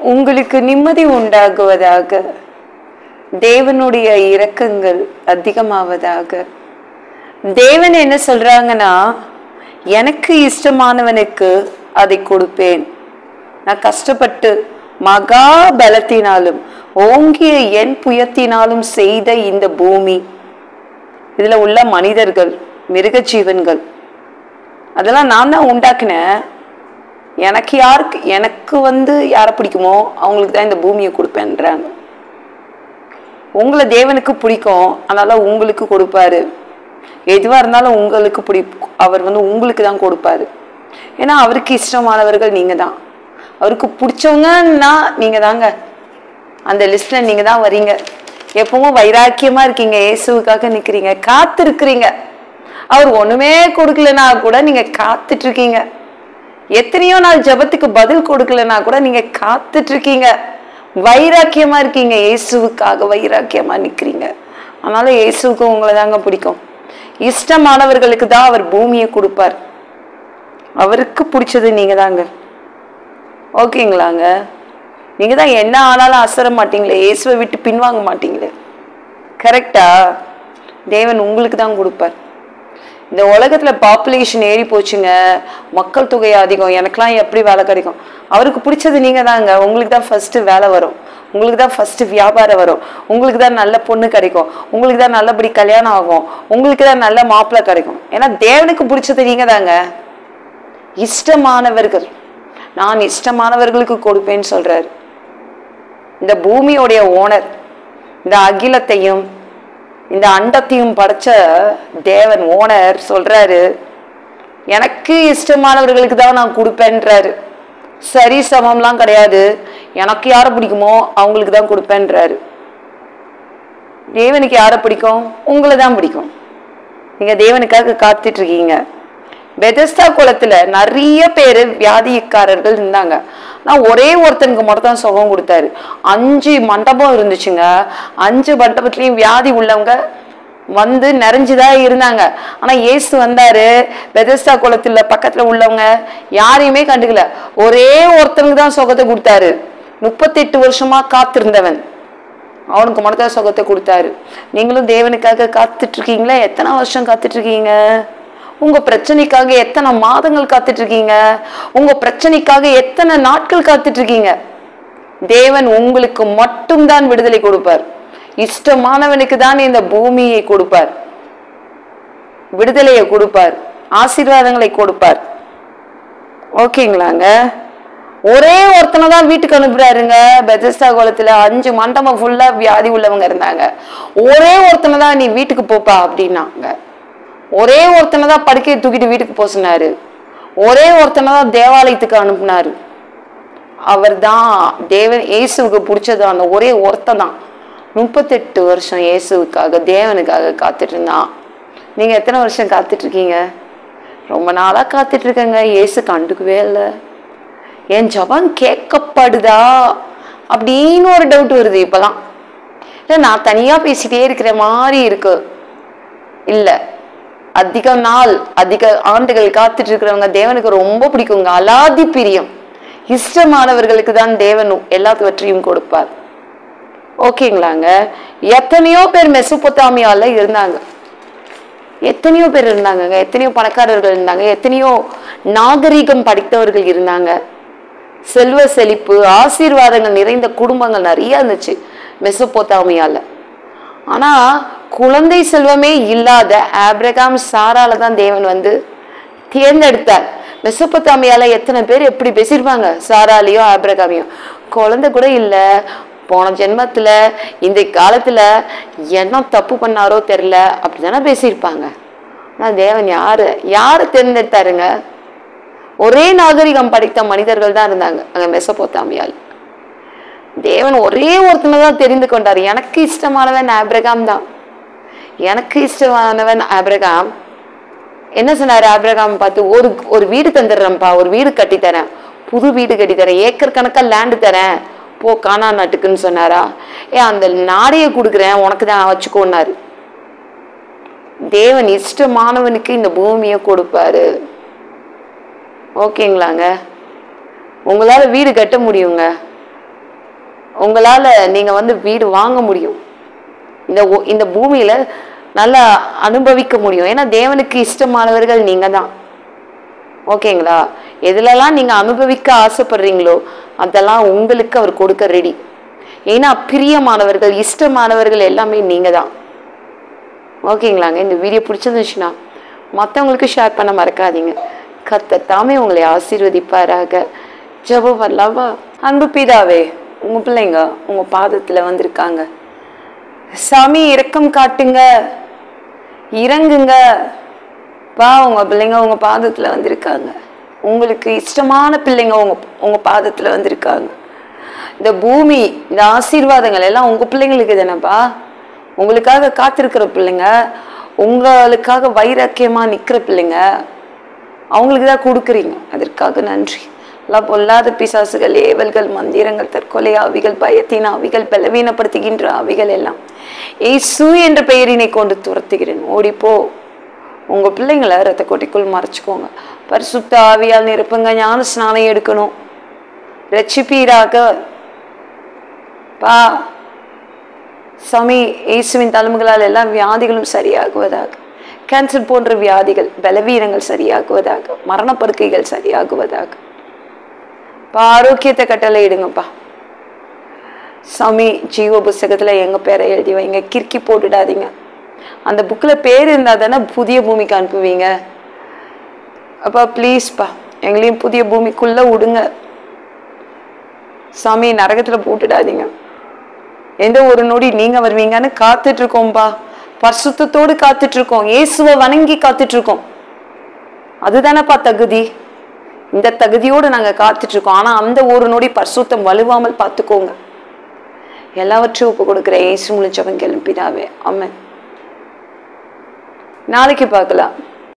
உங்களுக்கு நிம்மதி உண்டாகுவதாக தேவனுடைய இரக்கங்கள் அதிகமாவதாக தேவன் என்ன சொல்றாங்கன்னா எனக்கு இஷ்டமானவனுக்கு அதை கொடுப்பேன் நான் கஷ்டப்பட்டு மகா பலத்தினாலும் ஓங்கிய என் புயத்தினாலும் செய்த இந்த பூமி இதுல உள்ள மனிதர்கள் மிருக ஜீவன்கள் அதெல்லாம் நான் தான் உண்டாக்குனேன் எனக்கு யாருக்கு எனக்கு வந்து யாரை பிடிக்குமோ அவங்களுக்கு தான் இந்த பூமியை கொடுப்பேன்றாங்க உங்களை தேவனுக்கு பிடிக்கும் அதனால உங்களுக்கு கொடுப்பாரு எதுவா இருந்தாலும் உங்களுக்கு பிடி அவர் வந்து உங்களுக்கு தான் கொடுப்பாரு ஏன்னா அவருக்கு இஷ்டமானவர்கள் நீங்க தான் அவருக்கு பிடிச்சவங்கன்னா நீங்க தாங்க அந்த லிஸ்ட்ல நீங்க தான் வரீங்க எப்பவும் வைராக்கியமா இருக்கீங்க இயேசுவுக்காக நிக்கிறீங்க காத்து இருக்கிறீங்க அவர் ஒண்ணுமே கொடுக்கலனா கூட நீங்க காத்துட்டு இருக்கீங்க எத்தனையோ நாள் ஜெபத்துக்கு பதில் கொடுக்கலனா கூட நீங்க காத்துட்டு இருக்கீங்க வைராக்கியமா இருக்கீங்க இயேசுவுக்காக வைராக்கியமா நிக்கிறீங்க அதனால இயேசுவுக்கு உங்களை தாங்க பிடிக்கும் இஷ்டமானவர்களுக்கு தான் அவர் பூமியை கொடுப்பார் அவருக்கு பிடிச்சது நீங்க தாங்க ஓகேங்களாங்க நீங்க தான் என்ன ஆனாலும் அசர மாட்டீங்களே இயேசுவை விட்டு பின்வாங்க மாட்டீங்களே கரெக்டா தேவன் உங்களுக்கு தான் கொடுப்பார் இந்த உலகத்துல பாப்புலேஷன் ஏறி போச்சுங்க மக்கள் தொகை அதிகம் எனக்கெல்லாம் எப்படி வேலை கிடைக்கும் அவருக்கு பிடிச்சது நீங்க தாங்க உங்களுக்கு தான் ஃபர்ஸ்ட் வேலை வரும் உங்களுக்கு தான் ஃபர்ஸ்ட் வியாபாரம் வரும் உங்களுக்கு தான் நல்ல பொண்ணு கிடைக்கும் உங்களுக்கு தான் நல்லபடி கல்யாணம் ஆகும் உங்களுக்கு தான் நல்ல மாப்பிள்ளை கிடைக்கும் ஏன்னா தேவனுக்கு பிடிச்சது நீங்க தாங்க இஷ்டமானவர்கள் நான் இஷ்டமானவர்களுக்கு கொடுப்பேன்னு சொல்றாரு இந்த பூமியோடைய ஓனர் இந்த அகிலத்தையும் இந்த அண்டத்தையும் படைச்ச தேவன் ஓனர் சொல்றாரு எனக்கு இஷ்டமானவர்களுக்கு தான் நான் கொடுப்பேன்றாரு சரி சமம்லாம் கிடையாது எனக்கு யாரை பிடிக்குமோ அவங்களுக்கு தான் கொடுப்பேன்றாரு தேவனுக்கு யாரை பிடிக்கும் உங்களை தான் பிடிக்கும் நீங்க தேவனுக்காக காத்துட்டு இருக்கீங்க பெதஸ்தா குளத்துல நிறைய பேர் வியாதிக்காரர்கள் இருந்தாங்க நான் ஒரே ஒருத்தனுக்கு மட்டும் தான் சுகம் கொடுத்தாரு அஞ்சு மண்டபம் இருந்துச்சுங்க அஞ்சு மண்டபத்துலயும் வியாதி உள்ளவங்க வந்து நிறைஞ்சுதான் இருந்தாங்க ஆனா இயேசு வந்தாரு பெதஸ்தா குளத்துல பக்கத்துல உள்ளவங்க யாரையுமே கண்டுக்கல ஒரே ஒருத்தனுக்கு தான் சுகத்தை கொடுத்தாரு முப்பத்தெட்டு வருஷமா காத்திருந்தவன் அவனுக்கு மட்டும் தான் சுகத்தை கொடுத்தாரு நீங்களும் தேவனுக்காக காத்துட்டு இருக்கீங்களா எத்தனை வருஷம் காத்துட்டு இருக்கீங்க உங்க பிரச்சனைக்காக எத்தனை மாதங்கள் காத்துட்டு இருக்கீங்க உங்க பிரச்சனைக்காக எத்தனை நாட்கள் காத்துட்டு இருக்கீங்க தேவன் உங்களுக்கு மட்டும்தான் விடுதலை கொடுப்பார் இஷ்டமானவனுக்கு தான் இந்த பூமியை கொடுப்பார் விடுதலையை கொடுப்பார் ஆசீர்வாதங்களை கொடுப்பார் ஓகேங்களாங்க ஒரே ஒருத்தனை தான் வீட்டுக்கு அனுப்புறாருங்க பெதஸ்தா குளத்துல அஞ்சு மண்டபம் ஃபுல்லா வியாதி உள்ளவங்க இருந்தாங்க ஒரே ஒருத்தனை தான் நீ வீட்டுக்கு போப்பா அப்படின்னாங்க ஒரே ஒருத்தனை தான் படுக்கையை தூக்கிட்டு வீட்டுக்கு போக சொன்னாரு ஒரே ஒருத்தனை தான் தேவாலயத்துக்கு அனுப்புனாரு அவர் தான் தேவன் இயேசுவுக்கு பிடிச்சது அந்த ஒரே ஒருத்தன் தான் முப்பத்தெட்டு வருஷம் இயேசுவுக்காக தேவனுக்காக காத்துட்டு இருந்தான் நீங்க எத்தனை வருஷம் காத்துட்டு இருக்கீங்க ரொம்ப நாளா காத்துட்டு இருக்கேங்க இயேசு கண்டுக்கவே இல்லை என் ஜபம் கேட்கப்படுதா அப்படின்னு ஒரு டவுட் வருது இப்பெல்லாம் இல்லை நான் தனியா பேசிட்டே இருக்கிற மாதிரி இருக்கு இல்ல அதிக நாள் அதிக ஆண்டுகள் காத்துட்டு இருக்கிறவங்க தேவனுக்கு ரொம்ப பிடிக்குங்க அலாதி பிரியம் இஷ்டமானவர்களுக்கு தான் தேவன் எல்லாத்துவற்றையும் கொடுப்பார் ஓகேங்களாங்க எத்தனையோ பேர் மெசுப்பொத்தாமியால இருந்தாங்க எத்தனையோ பேர் இருந்தாங்கங்க எத்தனையோ பணக்காரர்கள் இருந்தாங்க எத்தனையோ நாகரிகம் படித்தவர்கள் இருந்தாங்க செல்வ செழிப்பு ஆசீர்வாதங்கள் நிறைந்த குடும்பங்கள் நிறைய இருந்துச்சு மெசப்போத்தாமியால ஆனா குழந்தை செல்வமே இல்லாத ஆப்ரகாம் சாரால தான் தேவன் வந்து தேர்ந்தெடுத்தார் மெசப்போத்தாமியால எத்தனை பேர் எப்படி பேசியிருப்பாங்க சாராலையும் ஆப்ரகாமையும் குழந்தை கூட இல்ல போன ஜென்மத்துல இந்த காலத்துல என்ன தப்பு பண்ணாரோ தெரியல அப்படிதானே பேசியிருப்பாங்க ஆனா தேவன் யாரு யாரு தேர்ந்தெடுத்தாருங்க ஒரே நாகரிகம் படித்த மனிதர்கள் தான் இருந்தாங்க அங்க மெசப்போத்தாமியால் தேவன் ஒரே ஒருத்தனை தான் தெரிந்து கொண்டார் எனக்கு இஷ்டமானவன் ஆப்ரகாம் தான் எனக்கு இஷ்டமானவன் ஆப்ரகாம் என்ன சொன்னாரு ஆப்ரகாம் பார்த்து ஒரு ஒரு வீடு தந்துடுறேன்ப்பா ஒரு வீடு கட்டித்தரேன் புது வீடு கட்டித்தரேன் ஏக்கர் கணக்கா லேண்டு தரேன் போ காணா நாட்டுக்குன்னு சொன்னாரா ஏ அந்த நாடையே கொடுக்குறேன் உனக்கு தான் வச்சுக்கோன்னாரு தேவன் இஷ்டமானவனுக்கு இந்த பூமியை கொடுப்பாரு ஓகேங்களாங்க உங்களால வீடு கட்ட முடியுங்க உங்களால நீங்க வந்து வீடு வாங்க முடியும் இந்த ஒ- இந்த பூமியில நல்லா அனுபவிக்க முடியும் ஏன்னா தேவனுக்கு இஷ்டமானவர்கள் நீங்க தான் ஓகேங்களா எதுலலாம் நீங்க அனுபவிக்க ஆசைப்படுறீங்களோ அதெல்லாம் உங்களுக்கு அவர் கொடுக்க ரெடி ஏன்னா பிரியமானவர்கள் இஷ்டமானவர்கள் எல்லாமே நீங்க தான் ஓகேங்களாங்க இந்த வீடியோ பிடிச்சிருந்துச்சுன்னா மற்றவங்களுக்கு ஷேர் பண்ண மறக்காதீங்க கர்த்தர் தாமே உங்களை ஆசீர்வதிப்பாராக ஜெபம் வரலாமா அன்பு பிதாவே உங்க பிள்ளைங்க உங்க பாதத்துல வந்திருக்காங்க சாமி இரக்கம் காட்டுங்க இறங்குங்க பா உங்க பிள்ளைங்க உங்க பாதத்துல வந்திருக்காங்க உங்களுக்கு இஷ்டமான பிள்ளைங்க உங்க உங்க பாதத்துல வந்திருக்காங்க இந்த பூமி இந்த ஆசீர்வாதங்கள் எல்லாம் உங்க பிள்ளைங்களுக்கு தானேப்பா உங்களுக்காக காத்திருக்கிற பிள்ளைங்க உங்களுக்காக வைராக்கியமா நிக்கிற பிள்ளைங்க அவங்களுக்கு தான் கொடுக்குறீங்க அதற்காக நன்றி எல்லாம் பொல்லாத பிசாசுகள் ஏவல்கள் மந்திரங்கள் தற்கொலை ஆவிகள் பயத்தின் ஆவிகள் பலவீனப்படுத்துகின்ற ஆவிகள் எல்லாம் ஏசு என்ற பெயரினை கொண்டு துரத்துகிறேன் ஓடிப்போ உங்க பிள்ளைங்களை ரத்த கொட்டிக்குள் மறைச்சுக்கோங்க பரிசுத்த ஆவியால் நிரப்புங்க ஞான ஸ்நானம் எடுக்கணும் ரட்சிப்பீராக பா சாமி இயேசுவின் தலைமுகளால் எல்லா வியாதிகளும் சரியாகுவதாக கேன்சர் போன்ற வியாதிகள் பலவீனங்கள் சரியாகுவதாக மரணப்படுக்கைகள் சரியாகுவதாக பா ஆரோக்கியத்தை கட்டளை இடுங்கப்பா சாமி ஜீவ புஸ்தகத்துல எங்க பேரை எழுதி வைங்க கிறுக்கி போட்டுடாதீங்க அந்த புக்கில் பேர் இருந்தால் தானே புதிய பூமிக்கு அனுப்புவீங்க அப்பா ப்ளீஸ்ப்பா எங்களையும் புதிய பூமிக்குள்ள விடுங்க சாமி நரகத்துல போட்டுடாதீங்க எந்த ஒரு நொடி நீங்க வருவீங்கன்னு காத்துட்டு இருக்கோம்பா பரிசுத்தத்தோடு காத்துட்டு இருக்கோம் இயேசுவை வணங்கி காத்துட்டு இருக்கோம் அதுதானப்பா தகுதி இந்த தகுதியோடு நாங்க காத்துட்டு இருக்கோம் ஆனா அந்த ஒரு நொடி பரிசுத்தம் வலுவாமல் பார்த்துக்கோங்க எல்லாவற்றையும் ஒப்பு கொடுக்குற இயேசு முழிச்சவன் கிளம்பிதாவே ஆமென் நாளைக்கு பார்க்கலாம்